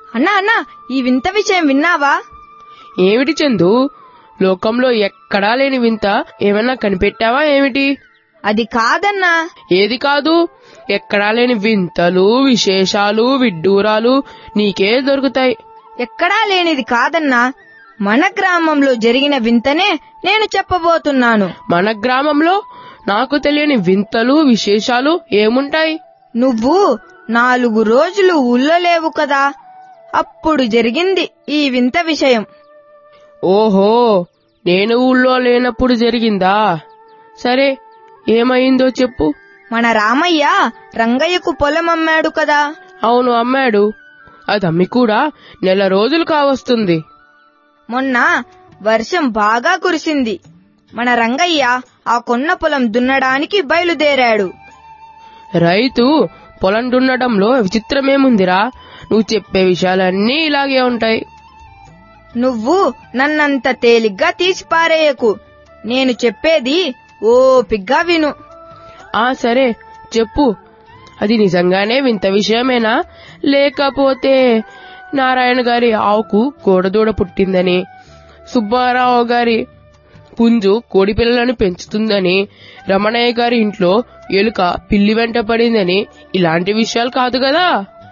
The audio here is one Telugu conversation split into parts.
అన్నా అన్నా ఈ వింత విషయం విన్నావా ఏమిటి చందు లోకంలో ఎక్కడా లేని వింత ఏమన్నా కనిపెట్టావా ఏమిటి అది కాదన్నా ఏది కాదు ఎక్కడా లేని వింతలు విశేషాలు విడ్డూరాలు నీకే దొరుకుతాయి ఎక్కడా లేనిది కాదన్నా మన గ్రామంలో జరిగిన వింతనే నేను చెప్పబోతున్నాను మన గ్రామంలో నాకు తెలియని వింతలు విశేషాలు ఏముంటాయి నువ్వు నాలుగు రోజులు ఊళ్ళో లేవు కదా అప్పుడు జరిగింది ఈ వింత విషయం ఓహో నేను ఊళ్ళో లేనప్పుడు జరిగిందా సరే ఏమైందో చెప్పు మన రామయ్య రంగయ్యకు పొలం అమ్మాడు కదా అవును అమ్మాడు అది అమ్మి కూడా నెల రోజులు కావస్తుంది మొన్న వర్షం బాగా కురిసింది మన రంగయ్య ఆ కొన్న పొలం దున్నడానికి బయలుదేరాడు రైతు పొలం దున్నడంలో విచిత్రమేముందిరా నువ్వు చెప్పే విషయాలన్నీ ఇలాగే ఉంటాయి నువ్వు నన్నంత తేలిగ్గా తీసి పారేయకు నేను చెప్పేది ఓపిగ్గా విను ఆ సరే చెప్పు అది నిజంగానే వింత విషయమేనా లేకపోతే నారాయణ గారి ఆవుకు కోడదూడ పుట్టిందని సుబ్బారావు గారి పుంజు కోడి పిల్లలను పెంచుతుందని రమణయ్య గారి ఇంట్లో ఎలుక పిల్లి వెంట పడిందని ఇలాంటి విషయాలు కాదు కదా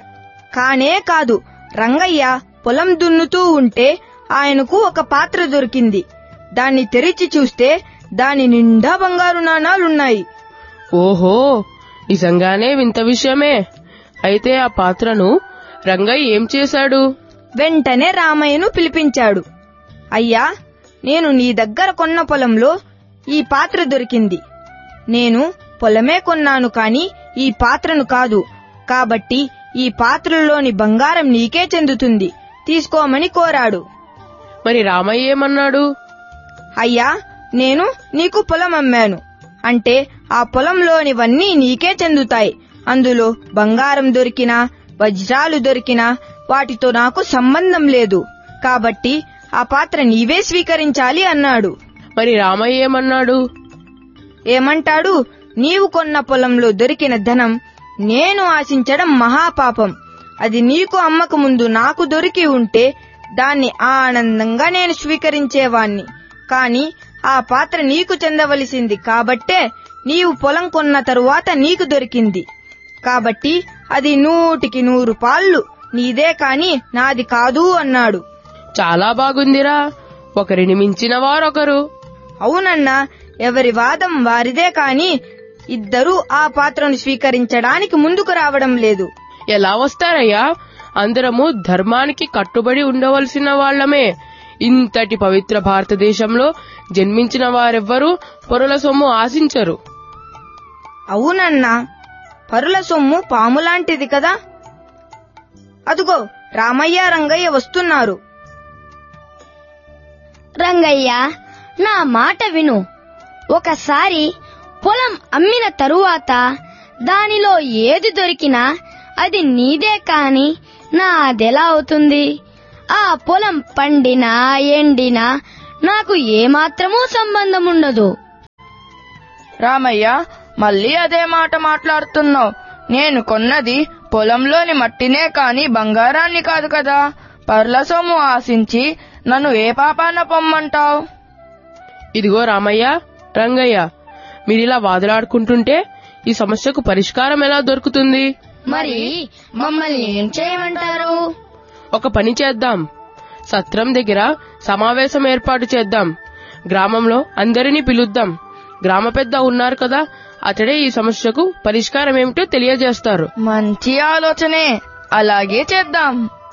కానే కాదు రంగయ్య పొలం దున్నుతూ ఉంటే ఆయనకు ఒక పాత్ర దొరికింది దాన్ని తెరిచి చూస్తే దాని నిండా బంగారు నాణాలున్నాయి ఓహో నిజంగానే వింత విషయమే అయితే ఆ పాత్రను రంగయ్య ఏం చేశాడు వెంటనే రామయ్యను పిలిపించాడు అయ్యా నేను నీ దగ్గర కొన్న పొలంలో ఈ పాత్ర దొరికింది నేను పొలమే కొన్నాను కాని ఈ పాత్రను కాదు కాబట్టి ఈ పాత్రలోని బంగారం నీకే చెందుతుంది తీసుకోమని కోరాడు మరి రామయ్య ఏమన్నాడు అయ్యా నేను నీకు పొలం అమ్మాను అంటే ఆ పొలంలోనివన్నీ నీకే చెందుతాయి అందులో బంగారం దొరికినా వజ్రాలు దొరికినా వాటితో నాకు సంబంధం లేదు కాబట్టి ఆ పాత్ర నీవే స్వీకరించాలి అన్నాడు మరి రామయ్య ఏమన్నాడు ఏమంటాడు నీవు కొన్న పొలంలో దొరికిన ధనం నేను ఆశించడం మహాపాపం అది నీకు అమ్మక ముందు నాకు దొరికి ఉంటే దాన్ని ఆనందంగా నేను స్వీకరించేవాణ్ణి కాని ఆ పాత్ర నీకు చెందవలసింది కాబట్టే నీవు పొలం కొన్న తరువాత నీకు దొరికింది కాబట్టి అది నూటికి నూరు పాళ్ళు నీదే కాని నాది కాదు అన్నాడు చాలా బాగుందిరా ఒకరిని మించిన వారొకరు అవునన్నా ఎవరి వాదం వారిదే కాని ఇద్దరూ ఆ పాత్రను స్వీకరించడానికి ముందుకు రావడం లేదు ఎలా వస్తారయ్యా అందరము ధర్మానికి కట్టుబడి ఉండవలసిన వాళ్ళమే ఇంతటి పవిత్ర భారతదేశంలో జన్మించిన వారెవ్వరూ పొరుల సొమ్ము ఆశించరు అవునన్నా పరుల సొమ్ము పాములాంటిది కదా అదుగో రామయ్య రంగయ్య వస్తున్నారు రంగయ్య నా మాట విను ఒకసారి పొలం అమ్మిన తరువాత దానిలో ఏది దొరికినా అది నీదే కాని నాదెలా అవుతుంది ఆ పొలం పండినా ఎండినా నాకు ఏమాత్రమూ సంబంధం ఉండదు రామయ్య మళ్ళీ అదే మాట మాట్లాడుతున్నావు నేను కొన్నది పొలంలోని మట్టినే కాని బంగారాన్ని కాదు కదా పర్ల సొమ్ము ఆశించి నన్ను ఏ పాపాన పొమ్మంటావు ఇదిగో రామయ్య రంగయ్య మీరిలా వాదులాడుకుంటుంటే ఈ సమస్యకు పరిష్కారం ఎలా దొరుకుతుంది మరి మమ్మల్ని ఏం చేయమంటారు ఒక పని చేద్దాం సత్రం దగ్గర సమావేశం ఏర్పాటు చేద్దాం గ్రామంలో అందరినీ పిలుద్దాం గ్రామ పెద్ద ఉన్నారు కదా అతడే ఈ సమస్యకు పరిష్కారం ఏమిటో తెలియజేస్తారు మంచి ఆలోచనే అలాగే చేద్దాం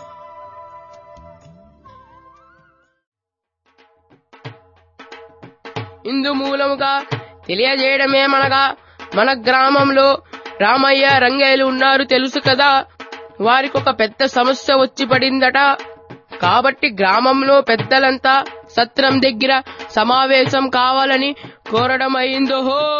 ఇందు మూలముగా తెలియజేయడమేమనగా మన గ్రామంలో రామయ్య రంగయ్యలు ఉన్నారు తెలుసు కదా వారికి ఒక పెద్ద సమస్య వచ్చి పడిందట కాబట్టి గ్రామంలో పెద్దలంతా సత్రం దగ్గర సమావేశం కావాలని కోరడం అయిందో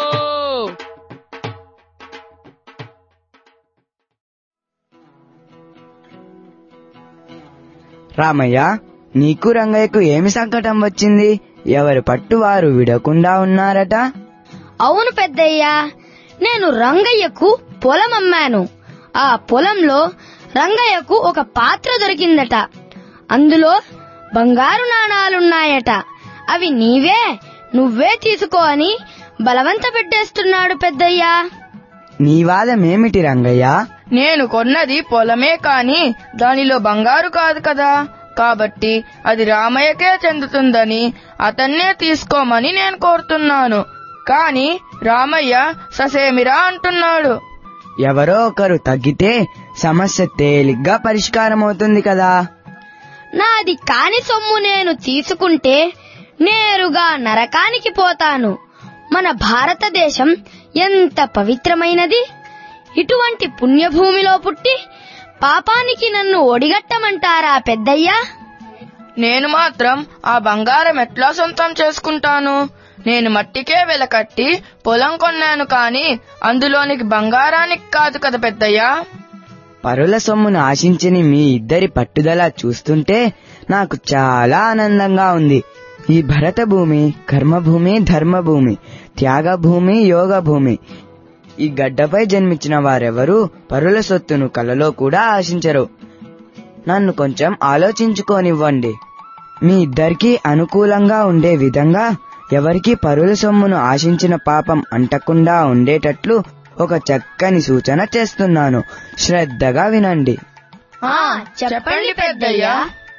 రామయ్య నీకు రంగయ్యకు ఏమి సంకటం వచ్చింది ఎవరి పట్టు వారు విడకుండా ఉన్నారట అవును పెద్దయ్యా నేను రంగయ్యకు పొలం అమ్మాను ఆ పొలంలో రంగయ్యకు ఒక పాత్ర దొరికిందట అందులో బంగారు నాణాలున్నాయట అవి నీవే నువ్వే తీసుకో అని బలవంత పెట్టేస్తున్నాడు పెద్దయ్యా నీ వాదమేమిటి రంగయ్య నేను కొన్నది పొలమే కాని దానిలో బంగారు కాదు కదా కాబట్టి అది రామయ్యకే చెందుతుందని అతన్నే తీసుకోమని నేను కోరుతున్నాను కాని రామయ్య ససేమిరా అంటున్నాడు ఎవరో ఒకరు తగ్గితే సమస్య తేలిగ్గా పరిష్కారం అవుతుంది కదా నాది కాని సొమ్ము నేను తీసుకుంటే నేరుగా నరకానికి పోతాను మన భారతదేశం ఎంత పవిత్రమైనది ఇటువంటి పుణ్యభూమిలో పుట్టి పాపానికి నన్ను ఒడిగట్టమంటారా పెద్దయ్యా నేను మాత్రం ఆ బంగారం ఎట్లా సొంతం చేసుకుంటాను నేను మట్టికే వెలకట్టి పొలం కొన్నాను కాని అందులోనికి బంగారానికి కాదు కదా పెద్దయ్యా పరుల సొమ్మును ఆశించని మీ ఇద్దరి పట్టుదల చూస్తుంటే నాకు చాలా ఆనందంగా ఉంది ఈ భరత భూమి కర్మభూమి ధర్మభూమి త్యాగభూమి యోగ భూమి ఈ గడ్డపై జన్మించిన వారెవరూ పరుల సొత్తును కలలో కూడా ఆశించరు నన్ను కొంచెం ఆలోచించుకోనివ్వండి మీ ఇద్దరికీ అనుకూలంగా ఉండే విధంగా ఎవరికి పరుల సొమ్మును ఆశించిన పాపం అంటకుండా ఉండేటట్లు ఒక చక్కని సూచన చేస్తున్నాను శ్రద్ధగా వినండి ఆ చెప్పండి పెద్దయ్యా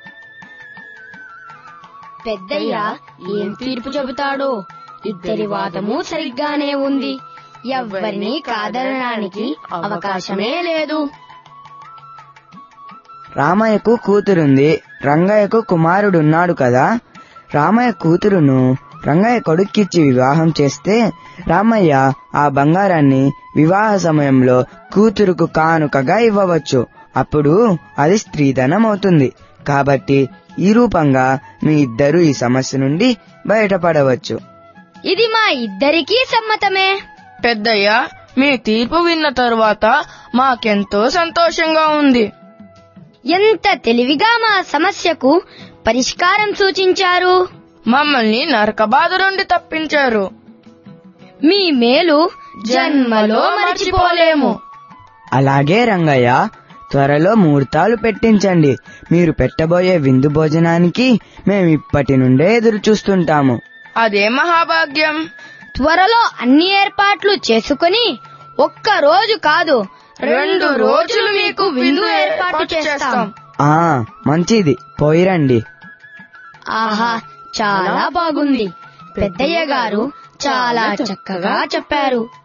పెద్దయ్యా ఏం తీర్పు చెబుతాడో ఇద్దరి వాదము సరిగ్గానే ఉంది ఎవ్వరిని కాదనడానికి అవకాశమే లేదు రామయ్యకు కూతురుంది రంగయ్యకు కుమారుడున్నాడు కదా రామయ్య కూతురును రంగయ్య కొడుక్కిచ్చి వివాహం చేస్తే రామయ్య ఆ బంగారాన్ని వివాహ సమయంలో కూతురుకు కానుకగా ఇవ్వవచ్చు అప్పుడు అది స్త్రీధనం అవుతుంది కాబట్టి ఈ రూపంగా మీ ఇద్దరు ఈ సమస్య నుండి బయటపడవచ్చు ఇది మా ఇద్దరికీ సమ్మతమే పెద్దయ్య మీ తీర్పు విన్న తరువాత మాకెంతో సంతోషంగా ఉంది ఎంత తెలివిగా మా సమస్యకు పరిష్కారం సూచించారు మమ్మల్ని నరకబాధ నుండి తప్పించారు మీ మేలు జన్మలో మర్చిపోలేము అలాగే రంగయ్య త్వరలో ముహూర్తాలు పెట్టించండి మీరు పెట్టబోయే విందు భోజనానికి మేము ఇప్పటి నుండే ఎదురు చూస్తుంటాము అదే మహాభాగ్యం త్వరలో అన్ని ఏర్పాట్లు చేసుకుని ఒక్క రోజు కాదు రెండు రోజులు మీకు విందు ఏర్పాటు చేస్తాం ఆ మంచిది పోయిరండి ఆహా చాలా బాగుంది పెద్దయ్య గారు చాలా చక్కగా చెప్పారు